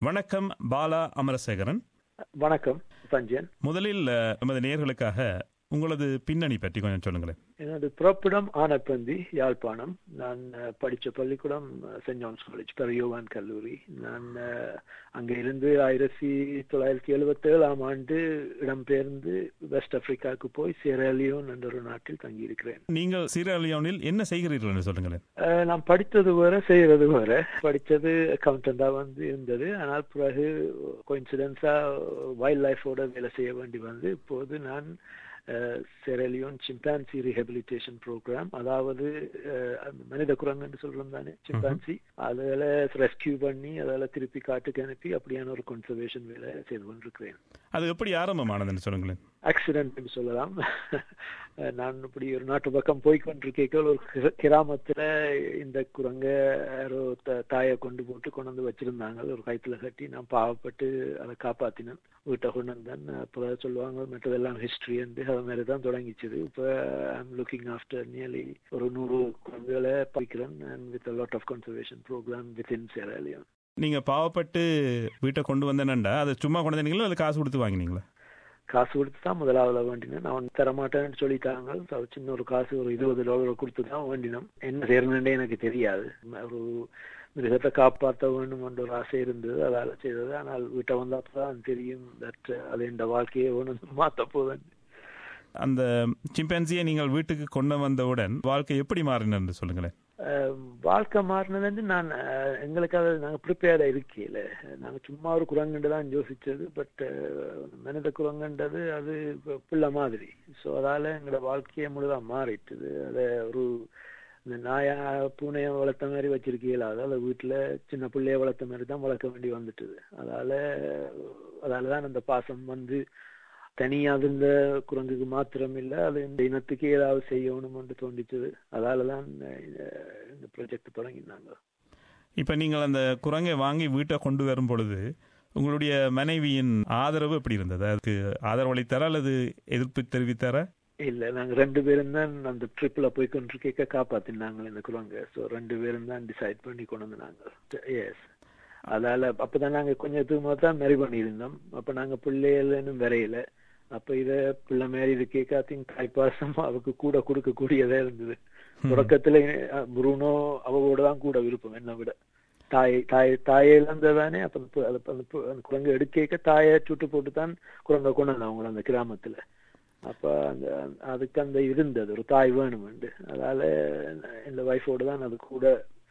வணக்கம் பாலா அமரசேகரன் வணக்கம் சஞ்சயன் முதலில் அஹ், எமது நேயர்களுக்காக உங்களது பின்னணி பற்றி கொஞ்சம் சொல்லுங்களேன் எனது பிறப்பிடம் ஆனப்பந்தி யாழ்ப்பாணம் நான் அஹ், படிச்ச பள்ளிக்கூடம் அஹ், சென்ட் ஜான்ஸ் காலேஜ் பெரியோவான் கல்லூரி நான் அஹ், அங்க இருந்து ஆயிரத்தி தொள்ளாயிரத்தி எழுபத்தி ஏழாம் ஆண்டு இடம்பெயர்ந்து வெஸ்ட் ஆப்பிரிக்காவுக்கு போய் சியரலியோன் என்ற ஒரு நாட்டில் தங்கியிருக்கிறேன் நீங்கள் சீரலியோனில் என்ன செய்கிறீர்கள் என்று சொல்லுங்களேன் அஹ், நான் படித்தது வேற செய்யறது வேற படித்தது அக்கௌண்டண்டா வந்து இருந்தது ஆனால் பிறகு கோயின்சிடன்ஸா வைல்ட் லைஃபோட வேலை செய்ய வேண்டி வந்து இப்போது நான் செரலியோன் சிம்பான்சி ரீஹபிலிட்டேஷன் ப்ரோக்ராம் அதாவது அஹ், அந்த மனித குரங்கு என்று சொல்றோம் தானே சிம்பான்சி அதில் ரெஸ்கியூ பண்ணி அதில் திருப்பி காட்டுக்கு அனுப்பி அப்படியான ஒரு கன்சர்வேஷன் வேலை செய்து கொண்டிருக்கிறேன் அது எப்படி ஆரம்பமானதுன்னு சொல்லுங்களேன் ஆக்சிடென்ட் சொல்லலாம் அஹ் நான் இப்படி ஒரு நாட்டு பக்கம் போய் கொண்டிருக்கேன் ஒரு கிர- கிராமத்துல இந்த குரங்க யாரோ த- தாயை கொண்டு போட்டு கொண்டு வந்து வச்சிருந்தாங்க ஒரு கயித்துல கட்டி நான் பாவப்பட்டு அதை காப்பாத்தினேன் வீட்டை கொண்டு வந்தேன் அப்போ சொல்லுவாங்க மற்றதெல்லாம் ஹிஸ்டரி வந்து அது மாதிரி தான் தொடங்கிச்சுது இப்போ ஐம் லுக்கிங் ஆஃப்டர் நியர்லி ஒரு நூறு குரங்குகளை படிக்கிறேன் and with lot of conservation program with in Sierra Leone நீங்க பாவப்பட்டு வீட்டை கொண்டு வந்தேனண்டா அதை சும்மா கொண்டு வந்தீங்களா அது காசு கொடுத்து வாங்கினீங்களா காசு கொடுத்து தான் முதலாவது வேண்டினேன் நான் தரமாட்டேன்னு சொல்லிட்டாங்க So, சின்ன ஒரு காசு ஒரு இருபது டாலர் கொடுத்து தான் வேண்டினோம் என்ன செய்யணுன்னே எனக்கு தெரியாது ஒரு மிருகத்தை காப்பாற்ற வேண்டும் என்ற ஒரு ஆசை இருந்தது அதால செய்தது ஆனால் வீட்டை வந்தப்பதான் தெரியும் தட் அது இந்த வாழ்க்கையை ஒன்று மாத்த போதுன்னு அந்த சிம்பான்சியை நீங்கள் வீட்டுக்கு கொண்டு வந்தவுடன் வாழ்க்கை எப்படி மாறினு சொல்லுங்களேன் அஹ் வாழ்க்கை மாறினது வந்து நான் அஹ், எங்களுக்கு அதை நாங்கள் ப்ரிப்பேர்டா இருக்கையில நாங்கள் சும்மா ஒரு குரங்குண்டு தான் யோசிச்சது பட் மனித குரங்குன்றது அது இப்ப பிள்ளை மாதிரி ஸோ அதால எங்களோட வாழ்க்கையை முழுதாக மாறிட்டுது அதை ஒரு இந்த நாயா பூனையை வளர்த்த மாதிரி வச்சிருக்கீங்களா அதால வீட்டுல சின்ன பிள்ளைய வளர்த்த மாதிரி தான் வளர்க்க வேண்டி வந்துட்டுது அதால அதால தான் அந்த பாசம் வந்து தனியா அது இந்த குரங்குக்கு மாத்திரம் இல்ல அது இந்த இனத்துக்கு ஏதாவது செய்யணும் என்று தோண்டிச்சது அதால தான் இந்த- இந்த ப்ராஜெக்ட் தொடங்கினாங்க இப்ப நீங்கள் அந்த குரங்கை வாங்கி வீட்டை கொண்டு வரும் பொழுது உங்களுடைய மனைவியின் ஆதரவு எப்படி இருந்தது அதுக்கு ஆதரவு அளித்தாரா அல்லது எதிர்ப்பு தெரிவித்தாரா இல்ல நாங்க ரெண்டு பேரும் தான் அந்த ட்ரிப்ல போய் கொண்டிருக்க காப்பாத்தினாங்க இந்த குரங்க சோ ரெண்டு பேரும் தான் டிசைட் பண்ணி கொண்டு வந்தாங்க எஸ் அதால அப்பதான் நாங்க கொஞ்சம் தூரமா தான் மேரி பண்ணியிருந்தோம் அப்ப நாங்க பிள்ளைகள்னு வரையில அப்ப இத பிள்ளை மாரி இது கேட்க ஐ திங்க் தாய்ப்பாசம் அவருக்கு கூட கொடுக்கக்கூடியதா இருந்தது தொடக்கத்துல அஹ், புருனோ அவவோட தான் கூட விருப்பம் என்னை விட தாய் தாய் தாயை இழந்ததானே அப்ப அந்த பு- அது- அந்த பு- அந்த குரங்கு எடுக்க தாயை சுட்டு போட்டு தான் குரங்க கொண்டு வந்தாங்க அவங்கள அந்த கிராமத்துல அப்ப அந்த அதுக்கு அந்த இருந்தது ஒரு தாய் வேணுமெண்டு அதால இந்த ஒய்ஃபோட தான் அது கூட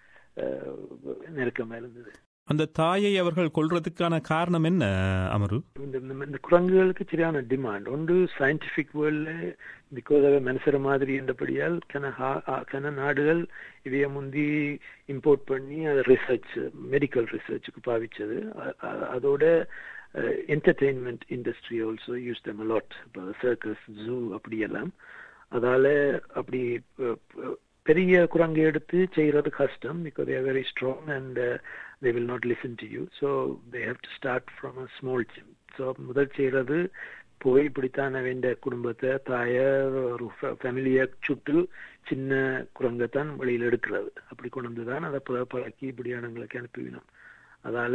அஹ், நெருக்கமா இருந்தது அந்த தாயை அவர்கள் கொள்றதுக்கான காரணம் என்ன அமரு இந்த இந்த- இந்த குரங்குகளுக்கு சரியான டிமாண்ட் ஒன்று சயின்டிபிக் வேர்ல்ட்ல பிகாஸ் அவ மனுஷர மாதிரி என்றபடியால் கன ஹா- ஆ- கன நாடுகள் இதைய முந்தி இம்போர்ட் பண்ணி அதை ரிசர்ச் மெடிக்கல் ரிசர்ச்சுக்கு பாவிச்சது அ- அ- அதோட entertainment industry also use them a lot இப்போ சர்க்கஸ் ஜூ அப்படியெல்லாம் அதால அப்படி அஹ், அஹ், பெரிய குரங்கு எடுத்து செய்யறது கஷ்டம் because they are very strong and uh, they will not listen to you so they have to start from a small chimp so முதல் செய்யறது போய் இப்படித்தான் வேண்டிய குடும்பத்தை தாய ஒரு ஃபேமிலியை சுட்டு சின்ன குரங்கைத்தான் வெளியில எடுக்கிறது அப்படி கொண்டு வந்து தான் அதை ப- பழக்கி இப்படியானங்களுக்கு அனுப்பிவினோம் அதால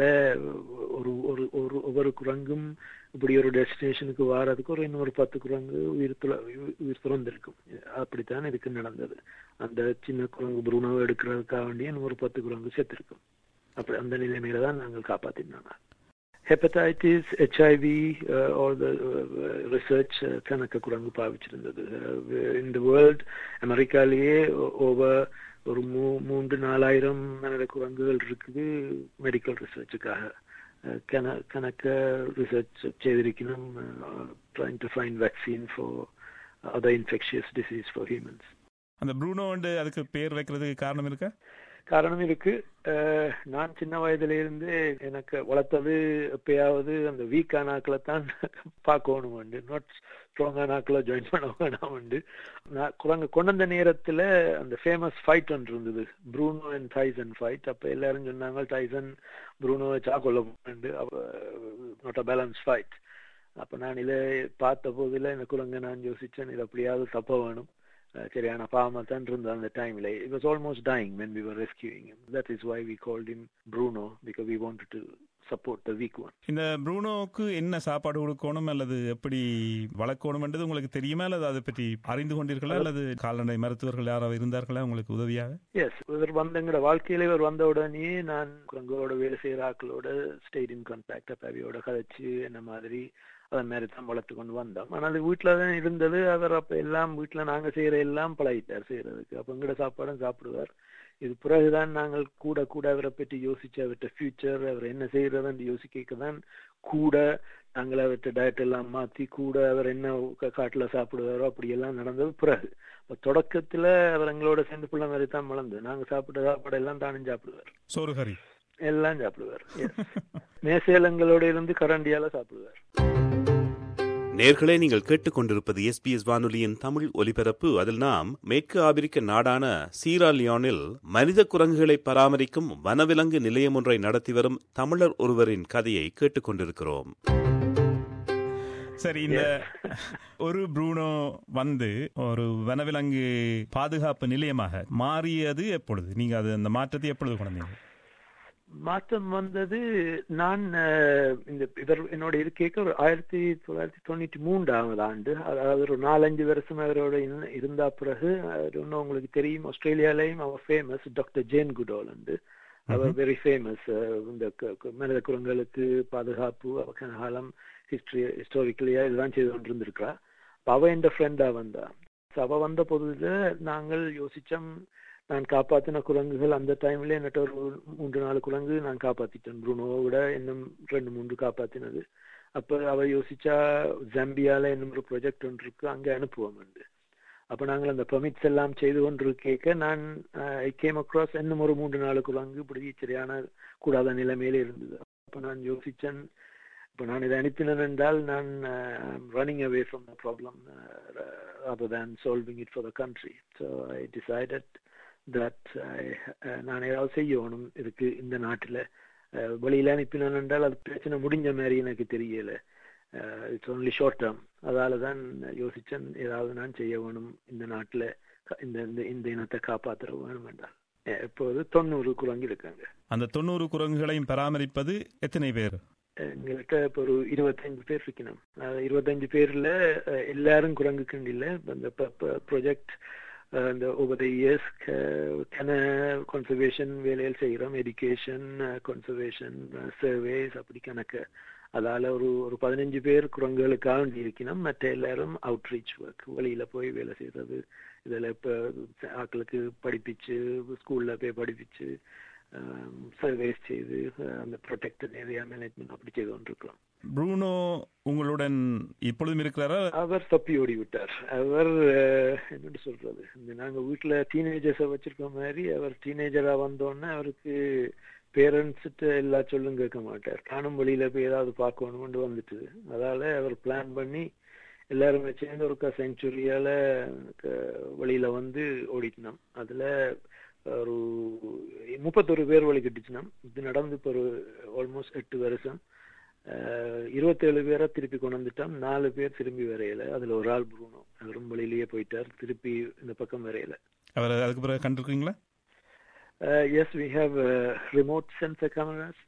ஒரு ஒரு ஒரு ஒவ்வொரு குரங்கும் இப்படி ஒரு டெஸ்டினேஷனுக்கு வாரதுக்கு ஒரு இன்னொரு பத்து குரங்கு உயிர் துள உயிர் துறந்திருக்கும் அப்படித்தான் இதுக்கு நடந்தது அந்த சின்ன குரங்கு புருணவை எடுக்கிறதுக்காக வேண்டிய இன்னொரு பத்து குரங்கு செத்துருக்கும் அப்படி அந்த நிலைமையில தான் நாங்கள் காப்பாத்தினாங்க hepatitis HIV all the research கணக்கு குரங்கு பாவிச்சிருந்தது இந்த வேர்ல்ட் அமெரிக்காலேயே ஓவர் ஒரு மூ மூன்று நாலாயிரம் மனித குரங்குகள் இருக்குது மெடிக்கல் ரிசர்ச்சுக்காக கண கணக்க ரிசர்ச் செய்திருக்கணும் trying to find vaccine for other infectious disease for humans அந்த ப்ரூனோ வந்து அதுக்கு பேர் வைக்கிறதுக்கு காரணம் இருக்கா காரணம் இருக்கு அஹ், நான் சின்ன வயதுல இருந்து எனக்கு வளர்த்தது எப்பயாவது அந்த வீக்கான ஆக்களை தான் பார்க்கணும் உண்டு நாட் ஸ்ட்ராங்கான ஆக்களை ஜாயின் பண்ண வேணாம் உண்டு நான் குரங்கு கொண்டு வந்த நேரத்துல அந்த ஃபேமஸ் ஃபைட் ஒன்று இருந்தது ப்ரூனோ அண்ட் டைசன் ஃபைட் அப்ப எல்லாரும் சொன்னாங்க டைசன் ப்ரூனோவை சாக்கொள்ள உண்டு நாட் அ பேலன்ஸ் ஃபைட் அப்ப நான் இதை பார்த்த போதில் இந்த குரங்கை நான் யோசிச்சேன் இது அப்படியாவது தப்ப வேணும் அஹ் சரியான பாவமா தான் இருந்தது அந்த டைம்ல it was almost dying when we were rescuing him that is why we called him Bruno because we wanted to support the weak one. இந்த ப்ரூனோவுக்கு என்ன சாப்பாடு கொடுக்கணும் அல்லது எப்படி வளர்க்கணும்ன்றது உங்களுக்கு தெரியுமா அல்லது அதை பற்றி அறிந்து கொண்டீர்களா அல்லது கால்நடை மருத்துவர்கள் யாராவது இருந்தார்களா உங்களுக்கு உதவியாக எஸ் இவர் வந்த எங்களோட வாழ்க்கையில இவர் வந்த உடனே நான் குரங்களோட வேலை செய்யற ஆட்களோட ஸ்டேட் இன் கான்டாக்ட் அப்பாவியோட கதைச்சு என்ன மாதிரி அதன் மாதிரி தான் வளர்த்து கொண்டு வந்தோம் ஆனால் வீட்டுல தான் இருந்தது அவர் அப்ப எல்லாம் வீட்டுல நாங்க செய்யற எல்லாம் பழகிட்டார் செய்யறதுக்கு அப்ப எங்கட சாப்பாடும் சாப்பிடுவார் இது பிறகுதான் நாங்கள் கூட கூட அவரை பற்றி யோசிச்சு அவர்கிட்ட ஃபியூச்சர் அவர் என்ன செய்யறதுன்னு யோசிக்க தான் கூட நாங்கள் அவர்கிட்ட டயட் எல்லாம் மாத்தி கூட அவர் என்ன க- காட்டுல சாப்பிடுவாரோ அப்படி எல்லாம் நடந்தது பிறகு அப்ப தொடக்கத்துல அவர் எங்களோட சேர்ந்து பிள்ளை மாதிரி தான் வளர்ந்து நாங்க சாப்பிட்ட சாப்பாடு எல்லாம் தானும் சாப்பிடுவார் சோறு கறி எல்லாம் சாப்பிடுவார் Yes. மேசையில எங்களோட இருந்து கரண்டியால சாப்பிடுவார் நேர்களே நீங்கள் கேட்டுக்கொண்டிருப்பது எஸ்பிஎஸ் வானொலியின் தமிழ் ஒலிபரப்பு அதில் நாம் மேற்கு ஆபிரிக்க நாடான சீரா லியோனில் மனித குரங்குகளை பராமரிக்கும் வனவிலங்கு நிலையம் ஒன்றை நடத்தி வரும் தமிழர் ஒருவரின் கதையை கேட்டுக்கொண்டிருக்கிறோம் சரி இந்த ஒரு ப்ரூனோ வந்து ஒரு வனவிலங்கு பாதுகாப்பு நிலையமாக மாறியது எப்பொழுது நீங்க அது அந்த மாற்றத்தை எப்பொழுது கொண்டீங்க மாற்றம் வந்தது நான் அஹ், இந்த இவர் என்னோட இருக்கேக்க ஒரு ஆயிரத்தி தொள்ளாயிரத்தி தொண்ணூற்றி மூன்றாவது ஆண்டு அதாவது ஒரு நாலஞ்சு வருஷம் அவரோட இருந்த- இருந்தா பிறகு அவர் இன்னும் உங்களுக்கு தெரியும் ஆஸ்திரேலியாலையும் அவர் ஃபேமஸ் டாக்டர் ஜேன் குடோல் வந்து அவர் வெரி ஃபேமஸ் இந்த க- க- மனித குரங்களுக்கு பாதுகாப்பு அவக்கான காலம் ஹிஸ்டரி ஹிஸ்டாரிக்கலியா இதெல்லாம் செய்து கொண்டிருந்திருக்கிறா அப்ப அவ என் ஃப்ரெண்டா வந்தா So அவ வந்த பொழுதுல நாங்கள் யோசிச்சோம் நான் காப்பாத்தின குரங்குகள் அந்த டைம்ல என்னட்ட ஒரு மூன்று நாலு குரங்கு நான் காப்பாத்திட்டேன் ப்ரூனோவை விட இன்னும் ரெண்டு மூன்று காப்பாத்தினது அப்ப அவ யோசிச்சா ஜாம்பியால இன்னும் ஒரு ப்ராஜெக்ட் ஒன்று இருக்கு அங்க அனுப்புவோம் அப்ப நாங்கள் அந்த பெர்மிட்ஸ் எல்லாம் செய்து கொண்டு கேட்க நான் ஐ கேம் அக்ராஸ் இன்னும் ஒரு மூன்று நாலு குரங்கு இப்படி சரியான கூடாத நிலைமையில இருந்தது அப்ப நான் யோசிச்சேன் இப்ப நான் இதை அனுப்பினேன் என்றால் நான் running away from the problem rather than solving it for the country so i decided that I, uh, நான் ஏதாவது செய்யணும் இதுக்கு இந்த நாட்டுல uh, வெளியில அனுப்பினேன் என்றால் அது பிரச்சனை முடிஞ்ச மாதிரி எனக்கு தெரியல இட்ஸ் ஒன்லி ஷார்ட் டேர்ம் அதால தான் யோசிச்சேன் ஏதாவது நான் செய்ய வேணும் இந்த நாட்டுல க- இந்த இந்த இந்த இனத்தை காப்பாற்ற வேணும் என்றால் அஹ் இப்போது தொண்ணூறு குரங்கு இருக்காங்க அந்த தொண்ணூறு குரங்குகளையும் பராமரிப்பது எத்தனை பேர் எங்கள்கிட்ட இப்போ ஒரு இருபத்தஞ்சு பேர் இருக்கணும் அஹ் இருபத்தஞ்சு பேர்ல அஹ் எல்லாரும் குரங்குக்குண்டு இல்லை இந்த ப்ரொஜெக்ட் இந்த ஓவர் த இயர்ஸ் கன கன்சர்வேஷன் வேலைகள் செய்கிறோம் எஜுகேஷன் கன்சர்வேஷன் சர்வேஸ் அப்படி கணக்கு அதால ஒரு ஒரு பதினஞ்சு பேர் குரங்குகளுக்காக வேண்டி இருக்கணும் மற்ற எல்லாரும் அவுட்ரீச் ஒர்க் வெளியில போய் வேலை செய்யறது இதுல இப்ப ஆட்களுக்கு படிப்பிச்சு ஸ்கூல்ல போய் படிப்பிச்சு சர்வேஸ் செய்து அஹ், அந்த ப்ரொடெக்டட் ஏரியா மேனேஜ்மெண்ட் அப்படி செய்து கொண்டிருக்கிறோம் ப்ரூனோ உங்களுடன் இப்பொழுதும் இருக்கிறாரா அவர் தப்பி ஓடி விட்டார் அவர் அஹ், என்னன்னு சொல்றது இந்த நாங்க வீட்டுல டீனேஜர்ஸ வச்சிருக்க மாதிரி அவர் டீனேஜரா வந்தோடனே அவருக்கு பேரண்ட்ஸ் எல்லா சொல்லும் கேட்க மாட்டார் காணும் வழியில போய் ஏதாவது பார்க்கணும்னு வந்துட்டு அதால அவர் பிளான் பண்ணி எல்லாருமே சேர்ந்து ஒரு செஞ்சுரியால வழியில வந்து ஓடிட்டினோம் அதுல ஒரு முப்பத்தொரு பேர் வழி கட்டிச்சினோம் இது நடந்து இப்போ ஒரு ஆல்மோஸ்ட் எட்டு வருஷம் அஹ், இருபத்தேழு பேரை திருப்பி கொண்டு வந்துட்டோம் நாலு பேர் திரும்பி வரையல அதுல ஒரு ஆள் ப்ரூனோ அவரும் வழியிலேயே போயிட்டார் திருப்பி இந்த பக்கம் வரையல அவர் அதுக்கு பிறகு கண்டிருக்கீங்களா yes we have remote sensor cameras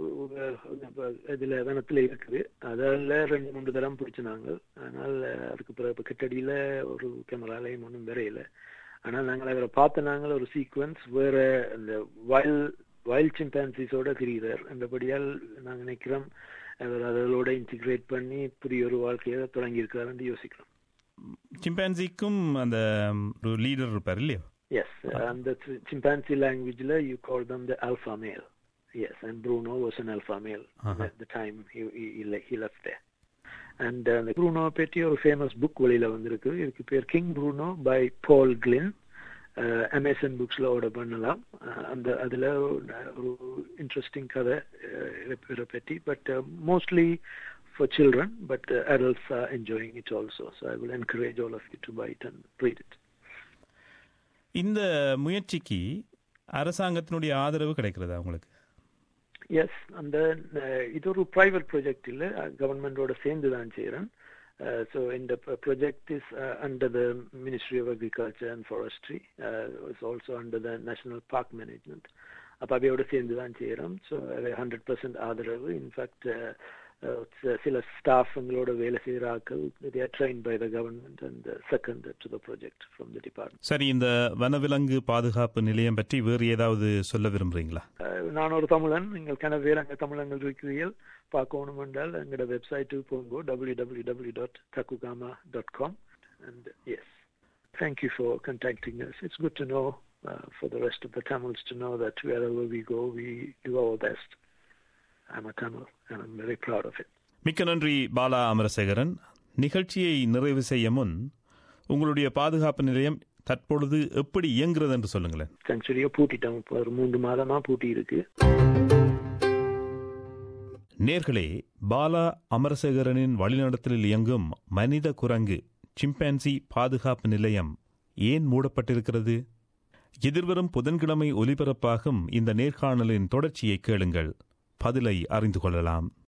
இதுல வனத்துல இருக்குது அதில் ரெண்டு மூன்று தரம் பிடிச்சு நாங்கள் ஆனால் அஹ், அதுக்கு பிறகு இப்ப கிட்டடியில ஒரு கேமராலையும் ஒன்றும் வரையல ஆனால் நாங்கள் அவரை பார்த்த நாங்கள் ஒரு சீக்வன்ஸ் வேற அந்த வயல் வைல்ட் சிம்பான்சிஸோட திரிகிறார் அந்தபடியால் நாங்கள் நினைக்கிறோம் அவர் அதோட இன்டிகிரேட் பண்ணி புதிய ஒரு வாழ்க்கையை தொடங்கி இருக்கிறாருன்னு யோசிக்கிறோம் சிம்பான்சிக்கும் அந்த ஒரு லீடர் இருப்பார் இல்லையா Yes, uh, and the ch- chimpanzee language, la, you call them the alpha male. Yes, and Bruno was an alpha male Uh-huh. at the time he, he, he, le- he left there. And uh, the Bruno பற்றி ஒரு famous book வெளியில வந்திருக்கு இதுக்கு பேர் King Bruno by Paul Glynn Amazon புக்ஸ்ல order பண்ணலாம் அஹ் அந்த அதுல ஒரு இன்ட்ரெஸ்டிங் கதை அஹ் இதை இதை பற்றி but mostly for children but uh, adults are enjoying it also so i will encourage all of you to buy it and read it இந்த முயற்சிக்கு அரசாங்கத்தினுடைய ஆதரவு கிடைக்கிறதா உங்களுக்கு எஸ் அந்த அஹ், இது ஒரு பிரைவேட் ப்ராஜெக்ட் இல்ல கவர்மெண்டோட சேர்ந்து தான் செய்யறேன் ஸோ இந்த project is under the ministry of agriculture and forestry it's also under the national park management அப்போ அவையோட சேர்ந்து தான் செய்கிறோம் ஸோ ஹண்ட்ரட் பர்சன்ட் ஆதரவு இன்ஃபேக்ட் சில ஸ்டாஃப் எங்களோட வேலை செய்கிற ஆக்கள் they are trained by the government and uh, seconded to the project from the department. சரி இந்த வனவிலங்கு பாதுகாப்பு நிலையம் பற்றி வேறு ஏதாவது சொல்ல விரும்புறீங்களா அஹ், நான் ஒரு தமிழன் நீங்கள் கன வேறு அங்கே தமிழங்கள் இருக்கிறீர்கள் பார்க்கணும் என்றால் எங்களோட வெப்சைட்டுக்கு போங்கோ W W W dot Tacugama dot com and yes thank you for contacting us it's good to know for the rest of the Tamils to know that wherever we go, we do our best. I'm a Tamil and I'm very proud of it. மிக்க நன்றி பாலா அமரசேகரன் நிகழ்ச்சியை நிறைவு செய்ய முன் உங்களுடைய பாதுகாப்பு நிலையம் தற்பொழுது எப்படி இயங்குகிறது என்று சொல்லுங்களேன் செஞ்சுரியை பூட்டிட்டோம் இப்போ ஒரு மூன்று மாதமா பூட்டி இருக்கு நேர்களே பாலா அமரசேகரனின் வழிநடத்தலில் இயங்கும் மனித குரங்கு சிம்பான்சி பாதுகாப்பு நிலையம் ஏன் மூடப்பட்டிருக்கிறது எதிர்வரும் புதன்கிழமை ஒலிபரப்பாகும் இந்த நேர்காணலின் தொடர்ச்சியை கேளுங்கள் பதிலை அறிந்து கொள்ளலாம்